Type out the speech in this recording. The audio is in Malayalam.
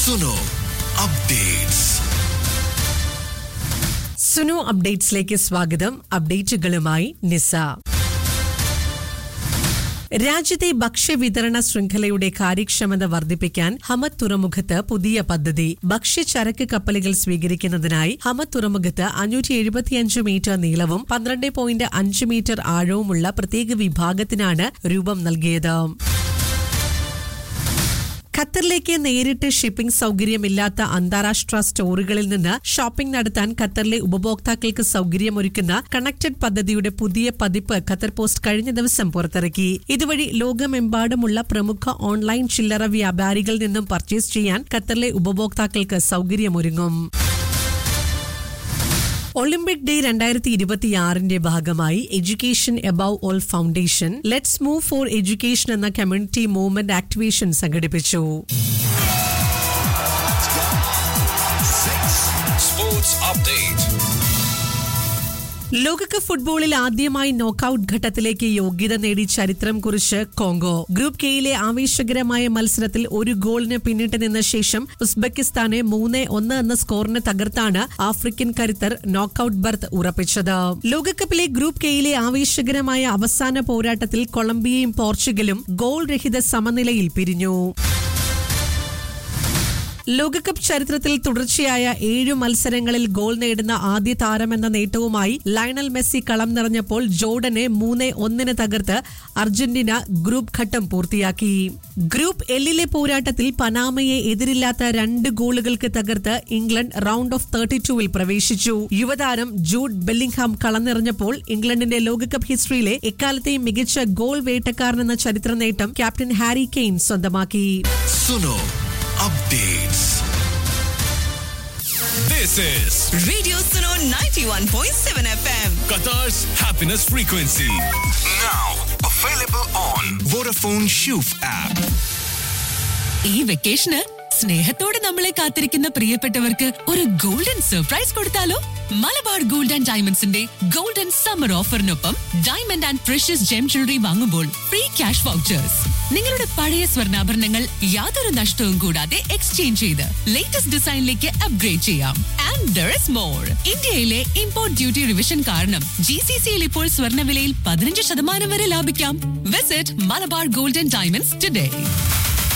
സുനോ അപ്ഡേറ്റ്സ് സുനു അപ്ഡേറ്റ്സിലേക്ക് സ്വാഗതം അപ്ഡേറ്റുകളുമായി നിസ രാജ്യത്തെ ഭക്ഷ്യവിതരണ ശൃംഖലയുടെ കാര്യക്ഷമത വർദ്ധിപ്പിക്കാൻ ഹമദ് തുറമുഖത്ത് പുതിയ പദ്ധതി ഭക്ഷ്യചരക്ക് കപ്പലുകൾ സ്വീകരിക്കുന്നതിനായി ഹമദ് തുറമുഖത്ത് അഞ്ഞൂറ്റി എഴുപത്തിയഞ്ച് മീറ്റർ നീളവും പന്ത്രണ്ട് പോയിന്റ് അഞ്ച് മീറ്റർ ആഴവുമുള്ള പ്രത്യേക വിഭാഗത്തിനാണ് രൂപം നൽകിയത് ഖത്തറിലേക്ക് നേരിട്ട് ഷിപ്പിംഗ് സൗകര്യമില്ലാത്ത അന്താരാഷ്ട്ര സ്റ്റോറുകളിൽ നിന്ന് ഷോപ്പിംഗ് നടത്താൻ ഖത്തറിലെ ഉപഭോക്താക്കൾക്ക് സൗകര്യമൊരുക്കുന്ന കണക്റ്റഡ് പദ്ധതിയുടെ പുതിയ പതിപ്പ് ഖത്തർ പോസ്റ്റ് കഴിഞ്ഞ ദിവസം പുറത്തിറക്കി ഇതുവഴി ലോകമെമ്പാടുമുള്ള പ്രമുഖ ഓൺലൈൻ ചില്ലറ വ്യാപാരികളിൽ നിന്നും പർച്ചേസ് ചെയ്യാൻ ഖത്തറിലെ ഉപഭോക്താക്കൾക്ക് സൗകര്യമൊരുങ്ങും ഒളിമ്പിക് ഡേ രണ്ടായിരത്തി ഇരുപത്തിയാറിന്റെ ഭാഗമായി education above all foundation let's move for education എന്ന കമ്മ്യൂണിറ്റി മൂവ്മെന്റ് ആക്ടിവേഷൻ സംഘടിപ്പിച്ചു സ്പോർട്സ് അപ്ഡേറ്റ് ലോകകപ്പ് ഫുട്ബോളിൽ ആദ്യമായി നോക്കൌട്ട് ഘട്ടത്തിലേക്ക് യോഗ്യത നേടി ചരിത്രം കുറിച്ച് കോങ്കോ ഗ്രൂപ്പ് കെയിലെ ആവേശകരമായ മത്സരത്തിൽ ഒരു ഗോളിന് പിന്നിട്ട് നിന്ന ശേഷം ഉസ്ബെക്കിസ്ഥാനെ മൂന്ന് ഒന്ന് എന്ന സ്കോറിന് തകർത്താണ് ആഫ്രിക്കൻ കരുത്തർ നോക്കൌട്ട് ബർത്ത് ഉറപ്പിച്ചത് ലോകകപ്പിലെ ഗ്രൂപ്പ് കെയിലെ ആവേശകരമായ അവസാന പോരാട്ടത്തിൽ കൊളംബിയയും പോർച്ചുഗലും ഗോൾ രഹിത സമനിലയിൽ പിരിഞ്ഞു ലോകകപ്പ് ചരിത്രത്തിൽ തുടർച്ചയായ ഏഴു മത്സരങ്ങളിൽ ഗോൾ നേടുന്ന ആദ്യ താരമെന്ന നേട്ടവുമായി ലയണൽ മെസ്സി കളം നിറഞ്ഞപ്പോൾ ജോർഡനെ മൂന്ന് ഒന്നിന് തകർത്ത് അർജന്റീന ഗ്രൂപ്പ് ഘട്ടം പൂർത്തിയാക്കി ഗ്രൂപ്പ് എല്ലിലെ പോരാട്ടത്തിൽ പനാമയെ എതിരില്ലാത്ത രണ്ട് ഗോളുകൾക്ക് തകർത്ത് ഇംഗ്ലണ്ട് റൗണ്ട് ഓഫ് തേർട്ടി ടൂവിൽ പ്രവേശിച്ചു യുവതാരം ജൂഡ് ബെല്ലിംഗ്ഹാം കളം നിറഞ്ഞപ്പോൾ ഇംഗ്ലണ്ടിന്റെ ലോകകപ്പ് ഹിസ്റ്ററിയിലെ എക്കാലത്തെയും മികച്ച ഗോൾ വേട്ടക്കാരനെന്ന ചരിത്ര നേട്ടം ക്യാപ്റ്റൻ ഹാരി കെയ്ൻ സ്വന്തമാക്കി സുനോ updates This is Radio Suno 91.7 FM. Qatar's happiness frequency. Now available on Vodafone Shoof app. ഈ വെക്കേഷന് സ്നേഹത്തോടെ നമ്മളെ കാത്തിരിക്കുന്ന പ്രിയപ്പെട്ടവർക്ക് ഒരു ഗോൾഡൻ സർപ്രൈസ് കൊടുത്താലോ മലബാർ ഗോൾഡ് ആൻഡ് ഡയമണ്ട്സിന്റെ ഗോൾഡൻ സമ്മർ ഓഫറിനൊപ്പം diamond and precious gem jewellery വാങ്ങുമ്പോൾ ഫ്രീ ക്യാഷ് വൗച്ചേഴ്സ് നിങ്ങളുടെ പഴയ സ്വർണ്ണാഭരണങ്ങൾ യാതൊരു നഷ്ടവും കൂടാതെ എക്സ്ചേഞ്ച് ചെയ്ത് ലേറ്റസ്റ്റ് ഡിസൈനിലേക്ക് അപ്ഗ്രേഡ് ചെയ്യാം ആൻഡ് ദർ ഇസ് മോർ ഇന്ത്യയിലെ ഇമ്പോർട്ട് ഡ്യൂട്ടി റിവിഷൻ കാരണം ജി സി സിയിൽ ഇപ്പോൾ സ്വർണ്ണവിലയിൽ പതിനഞ്ച് ശതമാനം വരെ ലാഭിക്കാം visit Malabar golden diamonds today